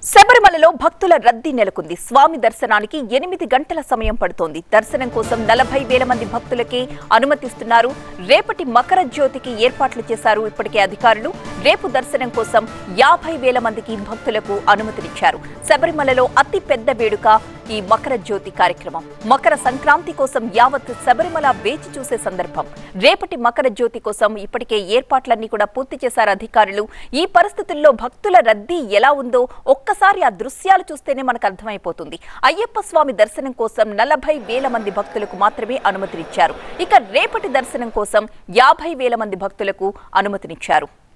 శబరిమలలో భక్తుల రద్దీ నెలకొంది స్వామి దర్శనానికి ఎనిమిది గంటల సమయం పడుతోంది దర్శనం కోసం నలభై వేల మంది భక్తులకే అనుమతిస్తున్నారు రేపటి మకర జ్యోతికి ఏర్పాట్లు చేశారు ఇప్పటికే అధికారులు రేపు దర్శనం కోసం యాభై వేల మందికి భక్తులకు అనుమతినిచ్చారు శబరిమలలో అతి పెద్ద వేడుక ఈ మకర జ్యోతి కార్యక్రమం మకర సంక్రాంతి కోసం యావత్ శబరిమల వేచి చూసే సందర్భం రేపటి మకర జ్యోతి కోసం ఇప్పటికే ఏర్పాట్లన్నీ కూడా పూర్తి చేశారు అధికారులు ఈ పరిస్థితుల్లో భక్తుల రద్దీ ఎలా ఉందో ఒక్కసారి ఆ దృశ్యాలు చూస్తేనే మనకు అర్థమైపోతుంది అయ్యప్ప స్వామి దర్శనం కోసం నలభై వేల మంది భక్తులకు మాత్రమే అనుమతినిచ్చారు ఇక రేపటి దర్శనం కోసం యాభై వేల మంది భక్తులకు అనుమతినిచ్చారు